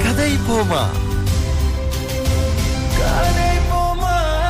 கதை போமா கதை போமா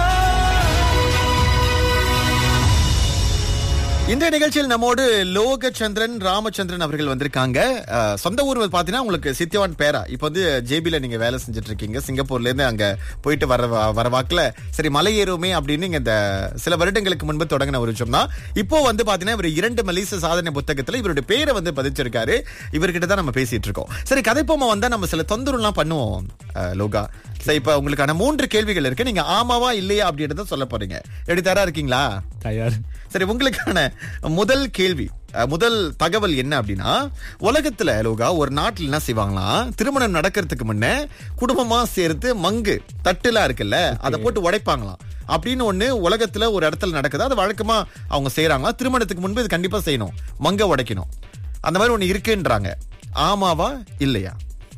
இந்த நிகழ்ச்சியில் நம்மோடு லோகச்சந்திரன் ராமச்சந்திரன் அவர்கள் வந்திருக்காங்க அஹ், சொந்த ஊர் வந்து பாத்தீங்கன்னா உங்களுக்கு சித்திவான் பேரா இப்ப வந்து ஜேபில நீங்க வேலை செஞ்சுட்டு இருக்கீங்க சிங்கப்பூர்ல இருந்து அங்க போயிட்டு வர வ- வர வாக்குல சரி மலை ஏறுமே அப்படின்னு நீங்க இந்த சில வருடங்களுக்கு முன்பு தொடங்கின ஒரு விஷயம் தான் இப்போ வந்து பாத்தீங்கன்னா இவர் இரண்டு மலேசிய சாதனை புத்தகத்துல இவருடைய பேரை வந்து பதிச்சிருக்காரு இவர்கிட்ட தான் நம்ம பேசிட்டு இருக்கோம் சரி கதைப்போமா வந்தா நம்ம சில தொந்தரவுலாம் பண்ணுவோம் அஹ், லோகா சரி இப்ப உங்களுக்கான மூன்று கேள்விகள் இருக்கு நீங்க ஆமாவா இல்லையா அப்படின்றத சொல்ல போறீங்க எப்படி தயாரா இருக்கீங்களா தயார் சரி உங்களுக்கான முதல் கேள்வி அஹ், முதல் தகவல் என்ன அப்படின்னா உலகத்துல லோகா ஒரு நாட்டுல என்ன செய்வாங்களாம் திருமணம் நடக்கிறதுக்கு முன்ன குடும்பமா சேர்த்து மங்கு தட்டுலாம் இருக்குல்ல அதை போட்டு உடைப்பாங்களாம் அப்படின்னு ஒண்ணு உலகத்துல ஒரு இடத்துல நடக்குது அது வழக்கமா அவங்க செய்யறாங்களா திருமணத்துக்கு முன்பு இது கண்டிப்பா செய்யணும் மங்க உடைக்கணும் அந்த மாதிரி ஒண்ணு இருக்குன்றாங்க ஆமாவா இல்லையா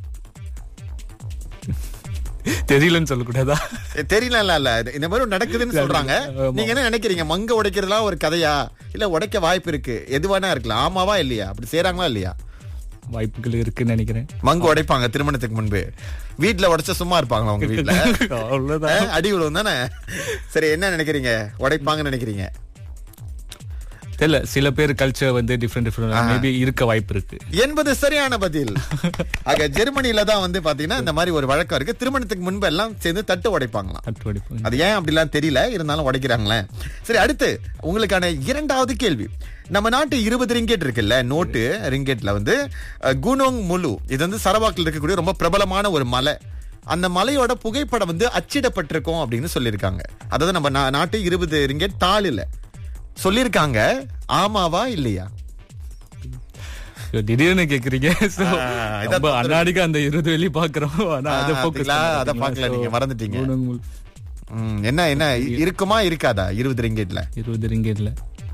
தெரியலன்னு சொல்லக்கூடாதா எ, தெரியல இல்ல இல்ல இது- இந்த மாதிரி ஒண்ணு நடக்குதுன்னு சொல்றாங்க ஆமா. நீங்க என்ன நினைக்கிறீங்க மங்க உடைக்கிறதுலாம் ஒரு கதையா இல்ல உடைக்க வாய்ப்பு இருக்கு எதுவானா இருக்கலாம் ஆமாவா இல்லையா அப்படி செய்யறாங்களா இல்லையா வாய்ப்புகள் இருக்குன்னு நினைக்கிறேன் மங்கு உடைப்பாங்க திருமணத்துக்கு முன்பு வீட்ல உடைச்ச சும்மா இருப்பாங்களா உங்க வீட்ல அவ்வளவுதான் அஹ், அடி விழுவும் தானே சரி என்ன நினைக்கிறீங்க உடைப்பாங்கன்னு நினைக்கிறீங்க தெரியல சில பேர் கல்ச்சர் வந்து டிஃப்ரெண்ட் டிஃப்ரெண்ட் மேபி இருக்க வாய்ப்பு இருக்கு என்பது சரியான பதில் ஆக ஜெர்மனில தான் வந்து பாத்தீங்கன்னா இந்த மாதிரி ஒரு வழக்கம் இருக்கு திருமணத்துக்கு முன்பு எல்லாம் சேர்ந்து தட்டு உடைப்பாங்களாம் தட்டு வடிப்பு அது ஏன் அப்படிலாம் தெரியல இருந்தாலும் உடைக்கிறாங்களே சரி அடுத்து உங்களுக்கான இரண்டாவது கேள்வி நம்ம நாட்டு இருபது ரிங்கெட் இருக்குல்ல நோட்டு ரிங்கெட்ல வந்து அஹ், குனோங் முலு இது வந்து சரவாக்கில் இருக்கக்கூடிய ரொம்ப பிரபலமான ஒரு மலை அந்த மலையோட புகைப்படம் வந்து அச்சிடப்பட்டிருக்கும் அப்படின்னு சொல்லியிருக்காங்க அதாவது நம்ம நா- நாட்டு இருபது ரிங்கெட் தாளில் சொல்லியிருக்காங்க ஆமாவா இல்லையா ஐயோ, திடீர்னு கேக்குறீங்க So, ஆ, இதான் நம்ம அன்னாடிக்கு அந்த இருபது வெளி பாக்குறோம் ஆனா அதை ஆ, focus பாத்தீங்களா? பண்ண அதை மாட்டீங்களா? பார்க்கல, So, நீங்க மறந்துட்டீங்க. குணங்கள் ம், என்ன என்ன இருக்குமா இருக்காதா இருபது ரிங்கெட்ல இருபது ரிங்கேட்ல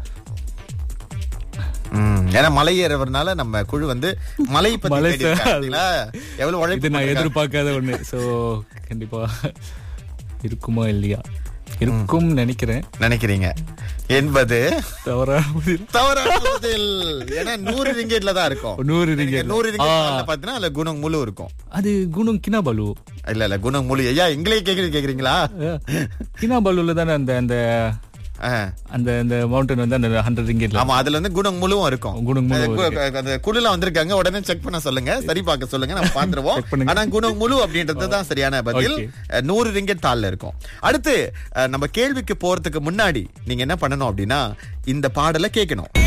ம், ஏன்னா மலை ஏறவர்னால நம்ம குழு வந்து மலை பத்தி மலை தேடி இருக்காங்க. சார். பாத்தீங்களா? எவ்வளவு உழைப்பு இது நான் போட்டிருக்காங்க. எதிர்பார்க்காத ஒண்ணு சோ கண்டிப்பா இருக்குமா இல்லையா இருக்கும் நினைக்கிறேன் நினைக்கிறீங்க என்பது தவறான பதில். தவறான பதில் ஏன்னா நூறு ரிங்கெட்ல தான் இருக்கும் நூறு நீங்க ரிங்கேட் நூறு ரிங்கெட் பாத்தீங்கன்னா அதுல குணம் முழு இருக்கும் அது குணம் கினாபாலு இல்ல இல்ல குணம் முழு ஐயா எங்களே கேக்குறது கேக்குறீங்களா கினாபாலுல தானே அந்த அந்த ஆ. அந்த அந்த மவுண்டன் வந்து அந்த ஹண்ட்ரட் ரிங்கேட்ல ஆமா அதுல வந்து குணம் முழுவும் இருக்கும் குணம் முழு கு- கு- அந்த குழுல வந்திருக்காங்க உடனே செக் பண்ண சொல்லுங்க சரி பார்க்க சொல்லுங்க நம்ம பாத்துருவோம் Check பண்ணுங்க. ஆனா குணம் முழு அப்படின்றது தான் சரியான பதில் Okay. அஹ், நூறு ரிங்கெட் தாள்ல இருக்கும் அடுத்து அஹ், நம்ம கேள்விக்கு போறதுக்கு முன்னாடி நீங்க என்ன பண்ணணும் அப்படின்னா இந்த பாடலை கேட்கணும்